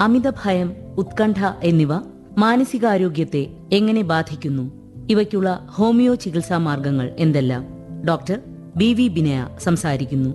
അമിതഭയം ഉത്കണ്ഠ എന്നിവ മാനസികാരോഗ്യത്തെ എങ്ങനെ ബാധിക്കുന്നു ഇവയ്ക്കുള്ള ഹോമിയോ ചികിത്സാ മാർഗങ്ങൾ എന്തെല്ലാം ഡോക്ടർ ബി വി ബിനയ സംസാരിക്കുന്നു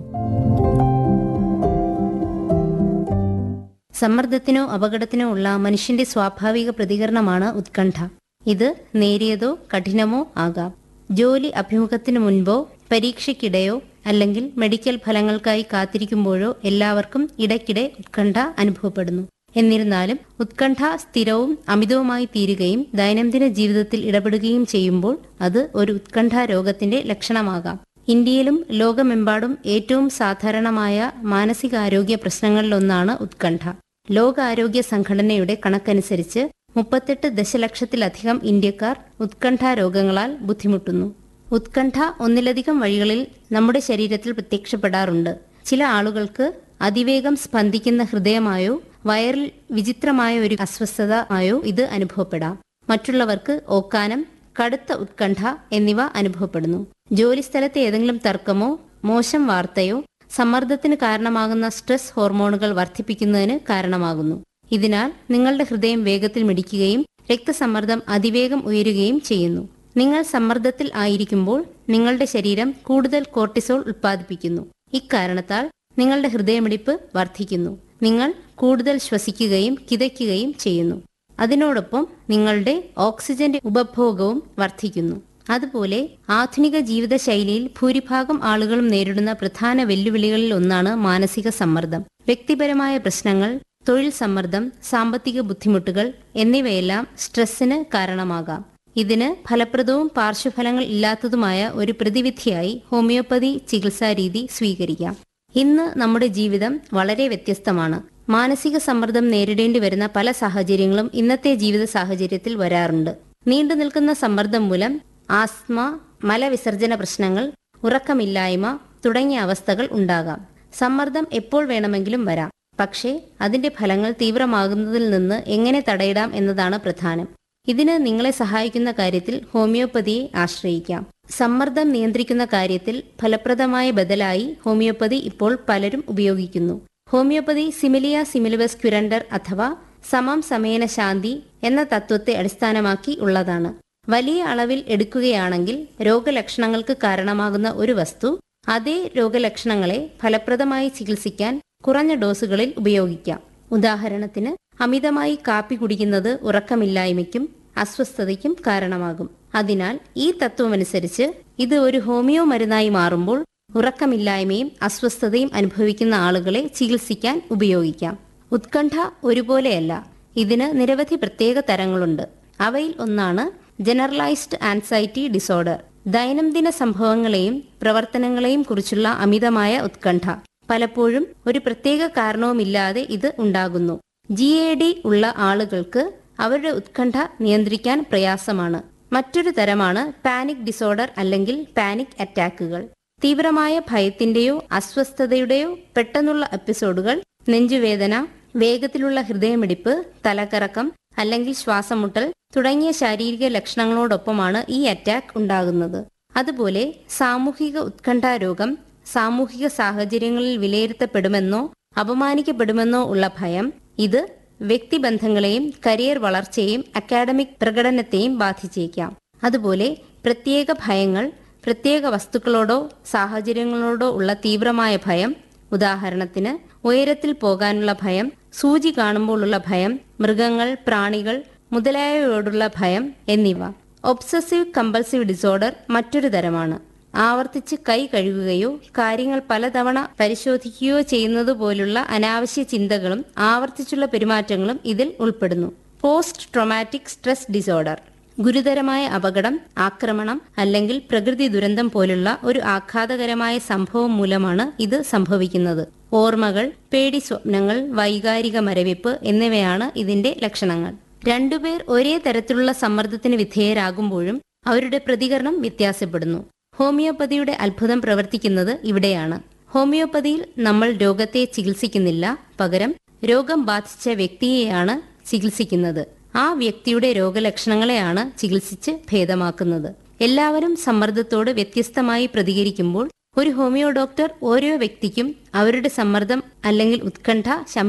സമ്മർദ്ദത്തിനോ അപകടത്തിനോ ഉള്ള മനുഷ്യന്റെ സ്വാഭാവിക പ്രതികരണമാണ് ഉത്കണ്ഠ ഇത് നേരിയതോ കഠിനമോ ആകാം ജോലി അഭിമുഖത്തിന് മുൻപോ പരീക്ഷയ്ക്കിടെയോ അല്ലെങ്കിൽ മെഡിക്കൽ ഫലങ്ങൾക്കായി കാത്തിരിക്കുമ്പോഴോ എല്ലാവർക്കും ഇടയ്ക്കിടെ ഉത്കണ്ഠ അനുഭവപ്പെടുന്നു എന്നിരുന്നാലും ഉത്കണ്ഠ സ്ഥിരവും അമിതവുമായി തീരുകയും ദൈനംദിന ജീവിതത്തിൽ ഇടപെടുകയും ചെയ്യുമ്പോൾ അത് ഒരു ഉത്കണ്ഠ രോഗത്തിന്റെ ലക്ഷണമാകാം ഇന്ത്യയിലും ലോകമെമ്പാടും ഏറ്റവും സാധാരണമായ മാനസികാരോഗ്യ പ്രശ്നങ്ങളിലൊന്നാണ് ഉത്കണ്ഠ ലോകാരോഗ്യ സംഘടനയുടെ കണക്കനുസരിച്ച് മുപ്പത്തെട്ട് ദശലക്ഷത്തിലധികം ഇന്ത്യക്കാർ ഉത്കണ്ഠ രോഗങ്ങളാൽ ബുദ്ധിമുട്ടുന്നു ഉത്കണ്ഠ ഒന്നിലധികം വഴികളിൽ നമ്മുടെ ശരീരത്തിൽ പ്രത്യക്ഷപ്പെടാറുണ്ട് ചില ആളുകൾക്ക് അതിവേഗം സ്പന്ദിക്കുന്ന ഹൃദയമായോ വയറിൽ വിചിത്രമായ ഒരു അസ്വസ്ഥത ആയോ ഇത് അനുഭവപ്പെടാം മറ്റുള്ളവർക്ക് ഓക്കാനം കടുത്ത ഉത്കണ്ഠ എന്നിവ അനുഭവപ്പെടുന്നു ജോലിസ്ഥലത്തെ ഏതെങ്കിലും തർക്കമോ മോശം വാർത്തയോ സമ്മർദ്ദത്തിന് കാരണമാകുന്ന സ്ട്രെസ് ഹോർമോണുകൾ വർദ്ധിപ്പിക്കുന്നതിന് കാരണമാകുന്നു ഇതിനാൽ നിങ്ങളുടെ ഹൃദയം വേഗത്തിൽ മിടിക്കുകയും രക്തസമ്മർദ്ദം അതിവേഗം ഉയരുകയും ചെയ്യുന്നു നിങ്ങൾ സമ്മർദ്ദത്തിൽ ആയിരിക്കുമ്പോൾ നിങ്ങളുടെ ശരീരം കൂടുതൽ കോർട്ടിസോൾ ഉത്പാദിപ്പിക്കുന്നു ഇക്കാരണത്താൽ നിങ്ങളുടെ ഹൃദയമിടിപ്പ് വർദ്ധിക്കുന്നു നിങ്ങൾ കൂടുതൽ ശ്വസിക്കുകയും കിതയ്ക്കുകയും ചെയ്യുന്നു അതിനോടൊപ്പം നിങ്ങളുടെ ഓക്സിജന്റെ ഉപഭോഗവും വർദ്ധിക്കുന്നു അതുപോലെ ആധുനിക ജീവിതശൈലിയിൽ ഭൂരിഭാഗം ആളുകളും നേരിടുന്ന പ്രധാന വെല്ലുവിളികളിൽ ഒന്നാണ് മാനസിക സമ്മർദ്ദം വ്യക്തിപരമായ പ്രശ്നങ്ങൾ തൊഴിൽ സമ്മർദ്ദം സാമ്പത്തിക ബുദ്ധിമുട്ടുകൾ എന്നിവയെല്ലാം സ്ട്രെസ്സിന് കാരണമാകാം ഇതിന് ഫലപ്രദവും പാർശ്വഫലങ്ങൾ ഇല്ലാത്തതുമായ ഒരു പ്രതിവിധിയായി ഹോമിയോപ്പതി ചികിത്സാ രീതി സ്വീകരിക്കാം ഇന്ന് നമ്മുടെ ജീവിതം വളരെ വ്യത്യസ്തമാണ് മാനസിക സമ്മർദ്ദം നേരിടേണ്ടി വരുന്ന പല സാഹചര്യങ്ങളും ഇന്നത്തെ ജീവിത സാഹചര്യത്തിൽ വരാറുണ്ട് നീണ്ടു നിൽക്കുന്ന സമ്മർദ്ദം മൂലം ആസ്മ മലവിസർജന പ്രശ്നങ്ങൾ ഉറക്കമില്ലായ്മ തുടങ്ങിയ അവസ്ഥകൾ ഉണ്ടാകാം സമ്മർദ്ദം എപ്പോൾ വേണമെങ്കിലും വരാം പക്ഷേ അതിന്റെ ഫലങ്ങൾ തീവ്രമാകുന്നതിൽ നിന്ന് എങ്ങനെ തടയിടാം എന്നതാണ് പ്രധാനം ഇതിന് നിങ്ങളെ സഹായിക്കുന്ന കാര്യത്തിൽ ഹോമിയോപ്പതിയെ ആശ്രയിക്കാം സമ്മർദ്ദം നിയന്ത്രിക്കുന്ന കാര്യത്തിൽ ഫലപ്രദമായ ബദലായി ഹോമിയോപ്പതി ഇപ്പോൾ പലരും ഉപയോഗിക്കുന്നു ഹോമിയോപ്പതി സിമിലിയ സിമിലിബസ് ക്യുരണ്ടർ അഥവാ സമം സമേന ശാന്തി എന്ന തത്വത്തെ അടിസ്ഥാനമാക്കി ഉള്ളതാണ് വലിയ അളവിൽ എടുക്കുകയാണെങ്കിൽ രോഗലക്ഷണങ്ങൾക്ക് കാരണമാകുന്ന ഒരു വസ്തു അതേ രോഗലക്ഷണങ്ങളെ ഫലപ്രദമായി ചികിത്സിക്കാൻ കുറഞ്ഞ ഡോസുകളിൽ ഉപയോഗിക്കാം ഉദാഹരണത്തിന് അമിതമായി കാപ്പി കുടിക്കുന്നത് ഉറക്കമില്ലായ്മയ്ക്കും അസ്വസ്ഥതയ്ക്കും കാരണമാകും അതിനാൽ ഈ തത്വമനുസരിച്ച് ഇത് ഒരു ഹോമിയോ മരുന്നായി മാറുമ്പോൾ ഉറക്കമില്ലായ്മയും അസ്വസ്ഥതയും അനുഭവിക്കുന്ന ആളുകളെ ചികിത്സിക്കാൻ ഉപയോഗിക്കാം ഉത്കണ്ഠ ഒരുപോലെയല്ല ഇതിന് നിരവധി പ്രത്യേക തരങ്ങളുണ്ട് അവയിൽ ഒന്നാണ് ജനറലൈസ്ഡ് ആൻസൈറ്റി ഡിസോർഡർ ദൈനംദിന സംഭവങ്ങളെയും പ്രവർത്തനങ്ങളെയും കുറിച്ചുള്ള അമിതമായ ഉത്കണ്ഠ പലപ്പോഴും ഒരു പ്രത്യേക കാരണവുമില്ലാതെ ഇത് ഉണ്ടാകുന്നു ജി എ ഡി ഉള്ള ആളുകൾക്ക് അവരുടെ ഉത്കണ്ഠ നിയന്ത്രിക്കാൻ പ്രയാസമാണ് മറ്റൊരു തരമാണ് പാനിക് ഡിസോർഡർ അല്ലെങ്കിൽ പാനിക് അറ്റാക്കുകൾ തീവ്രമായ ഭയത്തിന്റെയോ അസ്വസ്ഥതയുടെയോ പെട്ടെന്നുള്ള എപ്പിസോഡുകൾ നെഞ്ചുവേദന വേഗത്തിലുള്ള ഹൃദയമിടിപ്പ് തലകറക്കം അല്ലെങ്കിൽ ശ്വാസമുട്ടൽ തുടങ്ങിയ ശാരീരിക ലക്ഷണങ്ങളോടൊപ്പമാണ് ഈ അറ്റാക്ക് ഉണ്ടാകുന്നത് അതുപോലെ സാമൂഹിക ഉത്കണ്ഠ രോഗം സാമൂഹിക സാഹചര്യങ്ങളിൽ വിലയിരുത്തപ്പെടുമെന്നോ അപമാനിക്കപ്പെടുമെന്നോ ഉള്ള ഭയം ഇത് വ്യക്തിബന്ധങ്ങളെയും കരിയർ വളർച്ചയെയും അക്കാഡമിക് പ്രകടനത്തെയും ബാധിച്ചേക്കാം അതുപോലെ പ്രത്യേക ഭയങ്ങൾ പ്രത്യേക വസ്തുക്കളോടോ സാഹചര്യങ്ങളോടോ ഉള്ള തീവ്രമായ ഭയം ഉദാഹരണത്തിന് ഉയരത്തിൽ പോകാനുള്ള ഭയം സൂചി കാണുമ്പോഴുള്ള ഭയം മൃഗങ്ങൾ പ്രാണികൾ മുതലായവയോടുള്ള ഭയം എന്നിവ ഒബ്സസീവ് കമ്പൾസീവ് ഡിസോർഡർ മറ്റൊരു തരമാണ് ആവർത്തിച്ച് കൈ കഴുകുകയോ കാര്യങ്ങൾ പലതവണ പരിശോധിക്കുകയോ ചെയ്യുന്നത് പോലുള്ള അനാവശ്യ ചിന്തകളും ആവർത്തിച്ചുള്ള പെരുമാറ്റങ്ങളും ഇതിൽ ഉൾപ്പെടുന്നു പോസ്റ്റ് ട്രോമാറ്റിക് സ്ട്രെസ് ഡിസോർഡർ ഗുരുതരമായ അപകടം ആക്രമണം അല്ലെങ്കിൽ പ്രകൃതി ദുരന്തം പോലുള്ള ഒരു ആഘാതകരമായ സംഭവം മൂലമാണ് ഇത് സംഭവിക്കുന്നത് ഓർമ്മകൾ പേടി സ്വപ്നങ്ങൾ വൈകാരിക മരവിപ്പ് എന്നിവയാണ് ഇതിന്റെ ലക്ഷണങ്ങൾ രണ്ടുപേർ ഒരേ തരത്തിലുള്ള സമ്മർദ്ദത്തിന് വിധേയരാകുമ്പോഴും അവരുടെ പ്രതികരണം വ്യത്യാസപ്പെടുന്നു ഹോമിയോപ്പതിയുടെ അത്ഭുതം പ്രവർത്തിക്കുന്നത് ഇവിടെയാണ് ഹോമിയോപ്പതിയിൽ നമ്മൾ രോഗത്തെ ചികിത്സിക്കുന്നില്ല പകരം രോഗം ബാധിച്ച വ്യക്തിയെയാണ് ചികിത്സിക്കുന്നത് ആ വ്യക്തിയുടെ രോഗലക്ഷണങ്ങളെയാണ് ചികിത്സിച്ച് ഭേദമാക്കുന്നത് എല്ലാവരും സമ്മർദ്ദത്തോട് വ്യത്യസ്തമായി പ്രതികരിക്കുമ്പോൾ ഒരു ഹോമിയോ ഡോക്ടർ ഓരോ വ്യക്തിക്കും അവരുടെ സമ്മർദ്ദം അല്ലെങ്കിൽ ഉത്കണ്ഠ